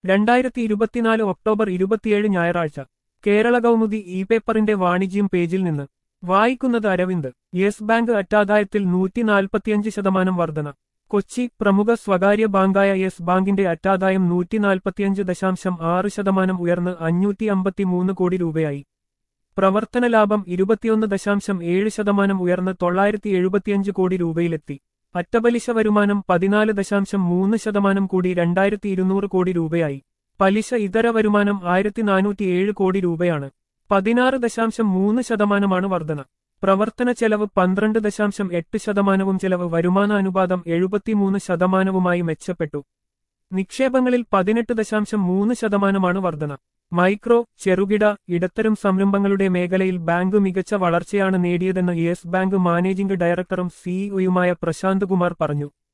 രണ്ടായിരത്തി ഇരുപത്തിനാല് ഒക്ടോബർ ഇരുപത്തിയേഴ് ഞായറാഴ്ച കേരള കൗമുദി ഇ പേപ്പറിന്റെ വാണിജ്യം പേജിൽ നിന്ന് വായിക്കുന്നത് അരവിന്ദ് യെസ് ബാങ്ക് അറ്റാദായത്തിൽ നൂറ്റി നാൽപ്പത്തിയഞ്ച് ശതമാനം വർധന കൊച്ചി പ്രമുഖ സ്വകാര്യ ബാങ്കായ യെസ് ബാങ്കിന്റെ അറ്റാദായം നൂറ്റി നാൽപ്പത്തിയഞ്ച് ദശാംശം ആറ് ശതമാനം ഉയർന്ന് അഞ്ഞൂറ്റി അമ്പത്തിമൂന്ന് കോടി രൂപയായി പ്രവർത്തന ലാഭം ഇരുപത്തിയൊന്ന് ദശാംശം ഏഴ് ശതമാനം ഉയർന്ന് തൊള്ളായിരത്തി എഴുപത്തിയഞ്ച് കോടി രൂപയിലെത്തി അറ്റപലിശ വരുമാനം പതിനാല് ദശാംശം മൂന്ന് ശതമാനം കൂടി രണ്ടായിരത്തി ഇരുന്നൂറ് കോടി രൂപയായി പലിശ ഇതര വരുമാനം ആയിരത്തി നാനൂറ്റിയേഴ് കോടി രൂപയാണ് പതിനാറ് ദശാംശം മൂന്ന് ശതമാനമാണ് വർധന പ്രവർത്തന ചെലവ് പന്ത്രണ്ട് ദശാംശം എട്ട് ശതമാനവും ചെലവ് വരുമാന അനുപാതം എഴുപത്തിമൂന്ന് ശതമാനവുമായി മെച്ചപ്പെട്ടു നിക്ഷേപങ്ങളിൽ പതിനെട്ട് ദശാംശം മൂന്ന് ശതമാനമാണ് വർധന മൈക്രോ ചെറുകിട ഇടത്തരം സംരംഭങ്ങളുടെ മേഖലയിൽ ബാങ്ക് മികച്ച വളർച്ചയാണ് നേടിയതെന്ന് യെസ് ബാങ്ക് മാനേജിംഗ് ഡയറക്ടറും സിഇഒയുമായ പ്രശാന്ത് കുമാർ പറഞ്ഞു